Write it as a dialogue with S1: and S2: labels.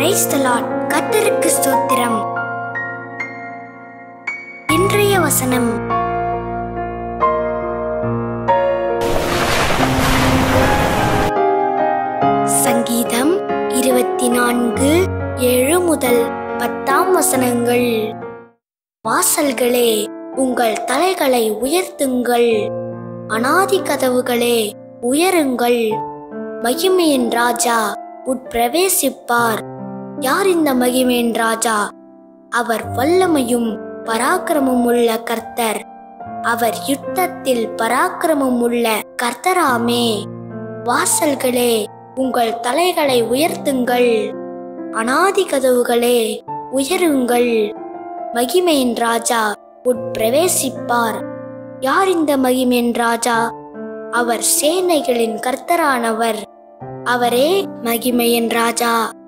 S1: praise the Lord கர்த்தருக்கு ஸ்தோத்திரம் இன்றைய வசனம் சங்கீதம் இருபத்தி நான்கு ஏழு முதல் பத்தாம் வசனங்கள் வாசல்களே உங்கள் தலைகளை உயர்த்துங்கள் அனாதி கதவுகளே உயருங்கள் மகிமையின் ராஜா உட்பிரவேசிப்பார் யார் இந்த மகிமையின் ராஜா அவர் வல்லமையும் பராக்கிரமும் உள்ள கர்த்தர் அவர் யுத்தத்தில் பராக்கிரமம் உள்ள கர்த்தராமே வாசல்களே உங்கள் தலைகளை உயர்த்துங்கள் அனாதி கதவுகளே உயருங்கள் மகிமையின் ராஜா உட்பிரவேசிப்பார் யார் இந்த மகிமையின் ராஜா அவர் சேனைகளின் கர்த்தரானவர் அவரே மகிமையின் ராஜா